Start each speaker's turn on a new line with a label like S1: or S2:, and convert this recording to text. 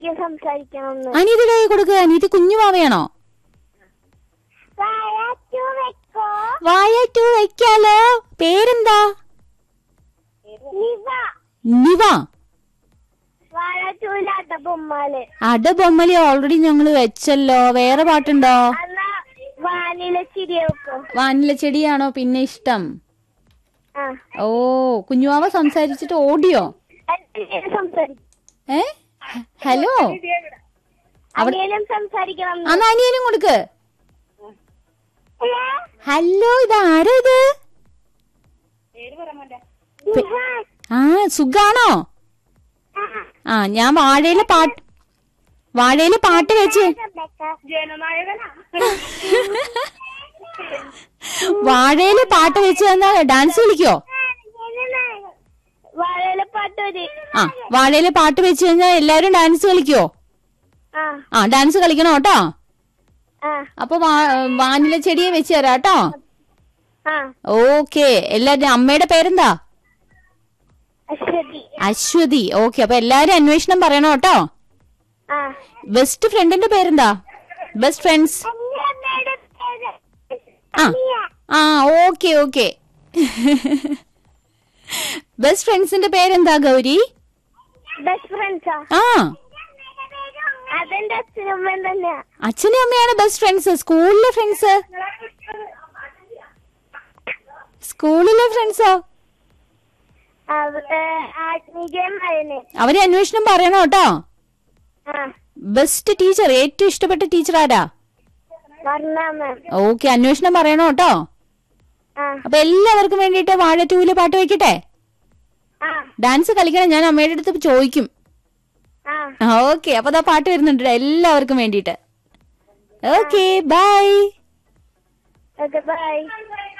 S1: എനിക്ക് സംസാരിക്കണം
S2: അനീതി കൈ കൊടുക്കുക അനീതി കുഞ്ഞു വാവയാണോ
S1: വെക്കോ
S2: വായ ടു വെക്കാലോ പേരെന്താ
S1: നിവ
S2: നിവ
S1: വാഴ ടൂലാത്ത ബൊമ്മാല്
S2: അട ബൊമ്മലി ഓൾറെഡി ഞങ്ങള് വെച്ചല്ലോ വേറെ പാട്ടുണ്ടോ
S1: എന്നാ വാനില ചിരി വെക്കോ
S2: വാനില ചെടിയാണോ പിന്നെ ഇഷ്ടം
S1: ആ
S2: ഓ കുഞ്ഞുവാവ സംസാരിച്ചിട്ട് ഓടിയോ
S1: അനിയനും സംസാരിക്കണം
S2: ഏ ഹലോ
S1: അനിയനും സംസാരിക്കണം
S2: അന്ന് അനിയനും കൊടുക്ക് ഹലോ ഇത് ആരാ ഇത് ആ സുഖാണോ ആ ഞാൻ വാഴയിലെ പാട്ട് വാഴയിലെ പാട്ട് വെച്ച് വാഴയിലെ പാട്ട് വെച്ച് തന്നാ ഡാൻസ് കളിക്കോ
S1: വാഴയില പാട്ടൊരു
S2: ആ വാഴയിലെ പാട്ട് വെച്ച് കഴിഞ്ഞാൽ എല്ലാവരും ഡാൻസ് കളിക്കോ
S1: ആ
S2: ആ ഡാൻസ് കളിക്കണം കേട്ടോ
S1: ആ
S2: അപ്പൊ വാ- വാനില ചെടിയെ വെച്ച് തരാം കേട്ടോ
S1: ആ
S2: ഓക്കെ എല്ലാരും അമ്മയുടെ പേരെന്താ
S1: അശ്വതി
S2: അശ്വതി ഓക്കെ അപ്പൊ എല്ലാരും അന്വേഷണം പറയണം കേട്ടോ
S1: ആ
S2: ബെസ്റ്റ് ഫ്രണ്ടിന്റെ പേരെന്താ ബെസ്റ്റ് ഫ്രണ്ട്സ്
S1: അമ്മയുടെ പേര്
S2: ആ
S1: അനിയ.
S2: ആ ഓക്കെ ഓക്കെ ബെസ്റ്റ് ഫ്രണ്ട്സിന്റെ പേരെന്താ ഗൗരി
S1: ബെസ്റ്റ് ഫ്രണ്ട്സാ
S2: ആ
S1: അതെന്റെ അച്ഛനും അമ്മയും തന്നെയാ
S2: അച്ഛനും അമ്മയാണ് ബെസ്റ്റ് ഫ്രണ്ട്സ് സ്കൂളിലെ ഫ്രണ്ട്സ് സ്കൂളിലെ ഫ്രണ്ട്സോ
S1: ആത്മീകയും മഴന്
S2: അവരെ അന്വേഷണം പറയണം കേട്ടോ
S1: ആ
S2: ബെസ്റ്റ് ടീച്ചർ ഏറ്റവും ഇഷ്ടപ്പെട്ട ടീച്ചർ ആരാ
S1: വർണ്ണ മാം
S2: ഓക്കെ അന്വേഷണം പറയണം കേട്ടോ
S1: ആ
S2: അപ്പൊ എല്ലാവർക്കും വേണ്ടിയിട്ട് വാഴ ടൂല് പാട്ട് വെക്കട്ടെ
S1: ആ
S2: ഡാൻസ് കളിക്കണം ഞാൻ അമ്മയുടെ അടുത്ത് ചോദിക്കും
S1: ആ
S2: ഓക്കെ അപ്പൊ ദാ പാട്ട് വരുന്നുണ്ട് എല്ലാവർക്കും വേണ്ടിയിട്ട് ഓക്കെ ബൈ
S1: ഓക്കെ ബൈ